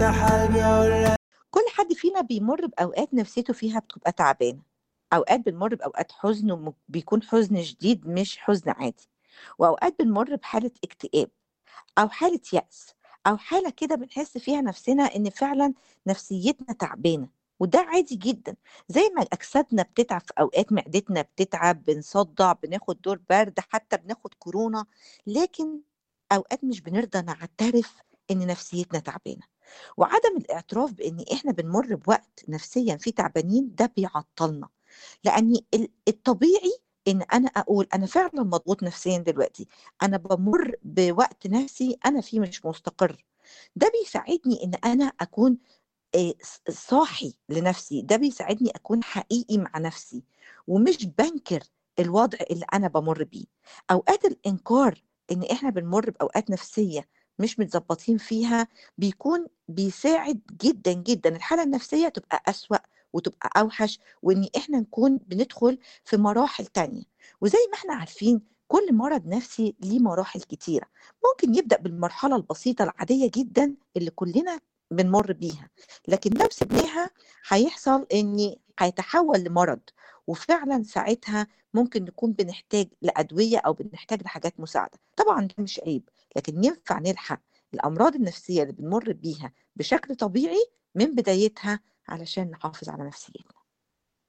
حتى بيقول كل حد فينا بيمر بأوقات نفسيته فيها بتبقى تعبانة أوقات بنمر بأوقات حزن وبيكون حزن شديد مش حزن عادي وأوقات بنمر بحالة اكتئاب أو حالة يأس أو حالة كده بنحس فيها نفسنا إن فعلا نفسيتنا تعبانة وده عادي جدا زي ما أجسادنا بتتعب في أوقات معدتنا بتتعب بنصدع بناخد دور برد حتى بناخد كورونا لكن أوقات مش بنرضى نعترف إن نفسيتنا تعبانة وعدم الاعتراف بإن إحنا بنمر بوقت نفسيا فيه تعبانين ده بيعطلنا لأن ال- الطبيعي إن أنا أقول أنا فعلا مضغوط نفسيا دلوقتي أنا بمر بوقت نفسي أنا فيه مش مستقر ده بيساعدني إن أنا أكون آه، ص- صاحي لنفسي ده بيساعدني أكون حقيقي مع نفسي ومش بنكر الوضع اللي أنا بمر بيه أوقات الإنكار إن إحنا بنمر بأوقات نفسية مش متظبطين فيها بيكون بيساعد جدا جدا الحالة النفسية تبقى أسوأ وتبقى أوحش وإن إحنا نكون بندخل في مراحل تانية وزي ما إحنا عارفين كل مرض نفسي ليه مراحل كتيرة ممكن يبدأ بالمرحلة البسيطة العادية جدا اللي كلنا بنمر بيها لكن لو سبناها هيحصل ان هيتحول لمرض وفعلا ساعتها ممكن نكون بنحتاج لأدوية أو بنحتاج لحاجات مساعدة طبعا ده مش عيب لكن ينفع نلحق الأمراض النفسية اللي بنمر بيها بشكل طبيعي من بدايتها علشان نحافظ على نفسيتنا